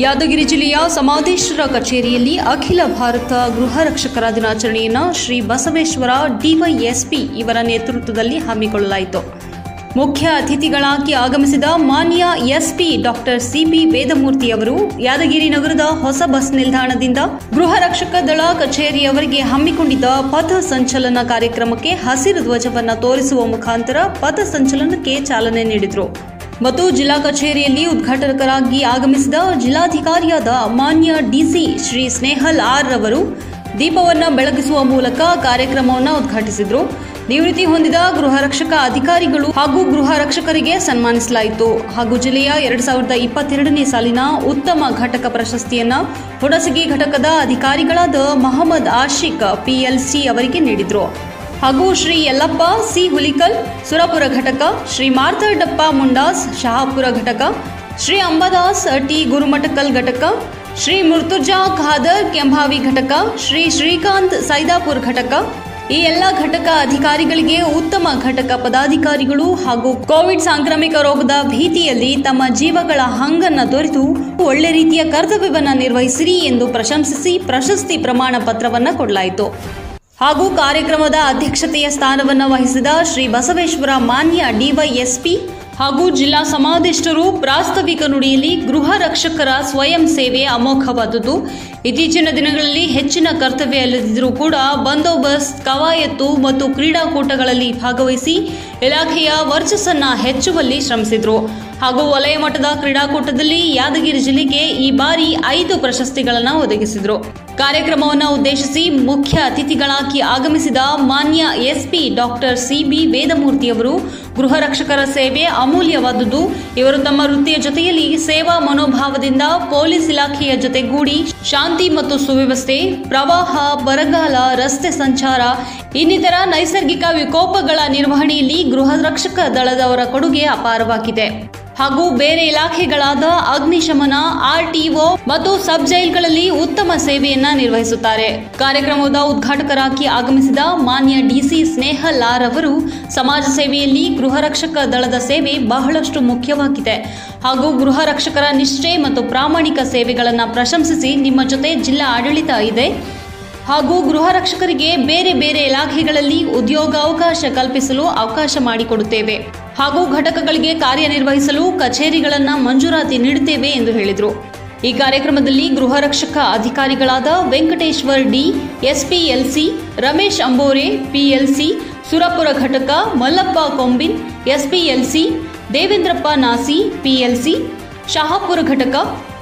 ಯಾದಗಿರಿ ಜಿಲ್ಲೆಯ ಸಮಾಧೇಶ್ವರ ಕಚೇರಿಯಲ್ಲಿ ಅಖಿಲ ಭಾರತ ಗೃಹ ರಕ್ಷಕರ ದಿನಾಚರಣೆಯನ್ನು ಶ್ರೀ ಬಸವೇಶ್ವರ ಡಿವೈಎಸ್ಪಿ ಇವರ ನೇತೃತ್ವದಲ್ಲಿ ಹಮ್ಮಿಕೊಳ್ಳಲಾಯಿತು ಮುಖ್ಯ ಅತಿಥಿಗಳಾಗಿ ಆಗಮಿಸಿದ ಮಾನ್ಯ ಎಸ್ಪಿ ಡಾಕ್ಟರ್ ಸಿಪಿ ವೇದಮೂರ್ತಿ ಅವರು ಯಾದಗಿರಿ ನಗರದ ಹೊಸ ಬಸ್ ನಿಲ್ದಾಣದಿಂದ ಗೃಹ ರಕ್ಷಕ ದಳ ಕಚೇರಿಯವರೆಗೆ ಹಮ್ಮಿಕೊಂಡಿದ್ದ ಪಥ ಸಂಚಲನ ಕಾರ್ಯಕ್ರಮಕ್ಕೆ ಹಸಿರು ಧ್ವಜವನ್ನು ತೋರಿಸುವ ಮುಖಾಂತರ ಪಥ ಸಂಚಲನಕ್ಕೆ ಚಾಲನೆ ನೀಡಿದರು ಮತ್ತು ಜಿಲ್ಲಾ ಕಚೇರಿಯಲ್ಲಿ ಉದ್ಘಾಟಕರಾಗಿ ಆಗಮಿಸಿದ ಜಿಲ್ಲಾಧಿಕಾರಿಯಾದ ಮಾನ್ಯ ಡಿಸಿ ಶ್ರೀ ಸ್ನೇಹಲ್ ಆರ್ ರವರು ದೀಪವನ್ನು ಬೆಳಗಿಸುವ ಮೂಲಕ ಕಾರ್ಯಕ್ರಮವನ್ನು ಉದ್ಘಾಟಿಸಿದರು ನಿವೃತ್ತಿ ಹೊಂದಿದ ಗೃಹ ರಕ್ಷಕ ಅಧಿಕಾರಿಗಳು ಹಾಗೂ ಗೃಹ ರಕ್ಷಕರಿಗೆ ಸನ್ಮಾನಿಸಲಾಯಿತು ಹಾಗೂ ಜಿಲ್ಲೆಯ ಎರಡ್ ಸಾವಿರದ ಇಪ್ಪತ್ತೆರಡನೇ ಸಾಲಿನ ಉತ್ತಮ ಘಟಕ ಪ್ರಶಸ್ತಿಯನ್ನ ಹುಣಸಗಿ ಘಟಕದ ಅಧಿಕಾರಿಗಳಾದ ಮಹಮ್ಮದ್ ಆಶಿಕ್ ಪಿಎಲ್ಸಿ ಅವರಿಗೆ ನೀಡಿದರು ಹಾಗೂ ಶ್ರೀ ಯಲ್ಲಪ್ಪ ಸಿ ಹುಲಿಕಲ್ ಸುರಪುರ ಘಟಕ ಶ್ರೀ ಮಾರ್ತಡ್ಡಪ್ಪ ಮುಂಡಾಸ್ ಶಹಾಪುರ ಘಟಕ ಶ್ರೀ ಅಂಬದಾಸ್ ಟಿ ಗುರುಮಠಕಲ್ ಘಟಕ ಶ್ರೀ ಮುರ್ತುಜಾ ಖಾದರ್ ಕೆಂಭಾವಿ ಘಟಕ ಶ್ರೀ ಶ್ರೀಕಾಂತ್ ಸೈದಾಪುರ್ ಘಟಕ ಈ ಎಲ್ಲ ಘಟಕ ಅಧಿಕಾರಿಗಳಿಗೆ ಉತ್ತಮ ಘಟಕ ಪದಾಧಿಕಾರಿಗಳು ಹಾಗೂ ಕೋವಿಡ್ ಸಾಂಕ್ರಾಮಿಕ ರೋಗದ ಭೀತಿಯಲ್ಲಿ ತಮ್ಮ ಜೀವಗಳ ಹಂಗನ್ನ ತೊರೆದು ಒಳ್ಳೆ ರೀತಿಯ ಕರ್ತವ್ಯವನ್ನ ನಿರ್ವಹಿಸಿರಿ ಎಂದು ಪ್ರಶಂಸಿಸಿ ಪ್ರಶಸ್ತಿ ಪ್ರಮಾಣ ಪತ್ರವನ್ನ ಕೊಡಲಾಯಿತು ಹಾಗೂ ಕಾರ್ಯಕ್ರಮದ ಅಧ್ಯಕ್ಷತೆಯ ಸ್ಥಾನವನ್ನು ವಹಿಸಿದ ಶ್ರೀ ಬಸವೇಶ್ವರ ಮಾನ್ಯ ಡಿವೈಎಸ್ಪಿ ಹಾಗೂ ಜಿಲ್ಲಾ ಸಮಾಧಿಷ್ಠರು ಪ್ರಾಸ್ತಾವಿಕ ನುಡಿಯಲ್ಲಿ ಗೃಹ ರಕ್ಷಕರ ಸ್ವಯಂ ಸೇವೆ ಅಮೋಘವಾದುದು ಇತ್ತೀಚಿನ ದಿನಗಳಲ್ಲಿ ಹೆಚ್ಚಿನ ಕರ್ತವ್ಯ ಇಲ್ಲದಿದ್ದರೂ ಕೂಡ ಬಂದೋಬಸ್ತ್ ಕವಾಯತ್ತು ಮತ್ತು ಕ್ರೀಡಾಕೂಟಗಳಲ್ಲಿ ಭಾಗವಹಿಸಿ ಇಲಾಖೆಯ ವರ್ಚಸ್ಸನ್ನ ಹೆಚ್ಚುವಲ್ಲಿ ಶ್ರಮಿಸಿದರು ಹಾಗೂ ವಲಯ ಮಟ್ಟದ ಕ್ರೀಡಾಕೂಟದಲ್ಲಿ ಯಾದಗಿರಿ ಜಿಲ್ಲೆಗೆ ಈ ಬಾರಿ ಐದು ಪ್ರಶಸ್ತಿಗಳನ್ನು ಒದಗಿಸಿದರು ಕಾರ್ಯಕ್ರಮವನ್ನು ಉದ್ದೇಶಿಸಿ ಮುಖ್ಯ ಅತಿಥಿಗಳಾಗಿ ಆಗಮಿಸಿದ ಮಾನ್ಯ ಎಸ್ಪಿ ಡಾಕ್ಟರ್ ಸಿಬಿ ವೇದಮೂರ್ತಿಯವರು ಗೃಹ ರಕ್ಷಕರ ಸೇವೆ ಅಮೂಲ್ಯವಾದುದು ಇವರು ತಮ್ಮ ವೃತ್ತಿಯ ಜೊತೆಯಲ್ಲಿ ಸೇವಾ ಮನೋಭಾವದಿಂದ ಪೊಲೀಸ್ ಇಲಾಖೆಯ ಜೊತೆಗೂಡಿ ಶಾಂತಿ ಮತ್ತು ಸುವ್ಯವಸ್ಥೆ ಪ್ರವಾಹ ಬರಗಾಲ ರಸ್ತೆ ಸಂಚಾರ ಇನ್ನಿತರ ನೈಸರ್ಗಿಕ ವಿಕೋಪಗಳ ನಿರ್ವಹಣೆಯಲ್ಲಿ ಗೃಹ ರಕ್ಷಕ ದಳದವರ ಕೊಡುಗೆ ಅಪಾರವಾಗಿದೆ ಹಾಗೂ ಬೇರೆ ಇಲಾಖೆಗಳಾದ ಅಗ್ನಿಶಮನ ಆರ್ಟಿಒ ಮತ್ತು ಸಬ್ ಜೈಲ್ಗಳಲ್ಲಿ ಉತ್ತಮ ಸೇವೆಯನ್ನ ನಿರ್ವಹಿಸುತ್ತಾರೆ ಕಾರ್ಯಕ್ರಮದ ಉದ್ಘಾಟಕರಾಗಿ ಆಗಮಿಸಿದ ಮಾನ್ಯ ಡಿಸಿ ಸ್ನೇಹ ಲಾರ್ ಅವರು ಸಮಾಜ ಸೇವೆಯಲ್ಲಿ ಗೃಹ ರಕ್ಷಕ ದಳದ ಸೇವೆ ಬಹಳಷ್ಟು ಮುಖ್ಯವಾಗಿದೆ ಹಾಗೂ ಗೃಹ ರಕ್ಷಕರ ನಿಷ್ಠೆ ಮತ್ತು ಪ್ರಾಮಾಣಿಕ ಸೇವೆಗಳನ್ನು ಪ್ರಶಂಸಿಸಿ ನಿಮ್ಮ ಜೊತೆ ಜಿಲ್ಲಾ ಆಡಳಿತ ಇದೆ ಹಾಗೂ ಗೃಹ ರಕ್ಷಕರಿಗೆ ಬೇರೆ ಬೇರೆ ಇಲಾಖೆಗಳಲ್ಲಿ ಉದ್ಯೋಗಾವಕಾಶ ಕಲ್ಪಿಸಲು ಅವಕಾಶ ಮಾಡಿಕೊಡುತ್ತೇವೆ ಹಾಗೂ ಘಟಕಗಳಿಗೆ ಕಾರ್ಯನಿರ್ವಹಿಸಲು ಕಚೇರಿಗಳನ್ನು ಮಂಜೂರಾತಿ ನೀಡುತ್ತೇವೆ ಎಂದು ಹೇಳಿದರು ಈ ಕಾರ್ಯಕ್ರಮದಲ್ಲಿ ಗೃಹ ರಕ್ಷಕ ಅಧಿಕಾರಿಗಳಾದ Venkateshwar D SPLC Ramesh Ambore PLC Surapura ಘಟಕ ಮಲ್ಲಪ್ಪ ಕೊಂಬಿನ್ ಎಸ್ಪಿಎಲ್ಸಿ ದೇವೇಂದ್ರಪ್ಪ ನಾಸಿ ಪಿಎಲ್ಸಿ ಶಹಾಪುರ ಘಟಕ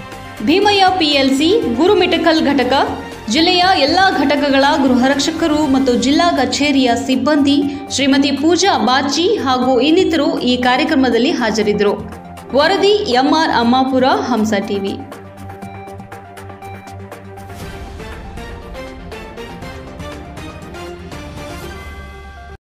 ಭೀಮಯ್ಯ ಪಿಎಲ್ಸಿ ಗುರುಮಿಟಕಲ್ ಘಟಕ ಜಿಲ್ಲೆಯ ಎಲ್ಲಾ ಘಟಕಗಳ ಗೃಹ ರಕ್ಷಕರು ಮತ್ತು ಜಿಲ್ಲಾ ಕಚೇರಿಯ ಸಿಬ್ಬಂದಿ ಶ್ರೀಮತಿ ಪೂಜಾ ಬಾಚಿ ಹಾಗೂ ಇನ್ನಿತರು ಈ ಕಾರ್ಯಕ್ರಮದಲ್ಲಿ ಹಾಜರಿದ್ದರು ವರದಿ ಎಂಆರ್ ಅಮ್ಮಾಪುರ ಹಂಸ ಟಿವಿ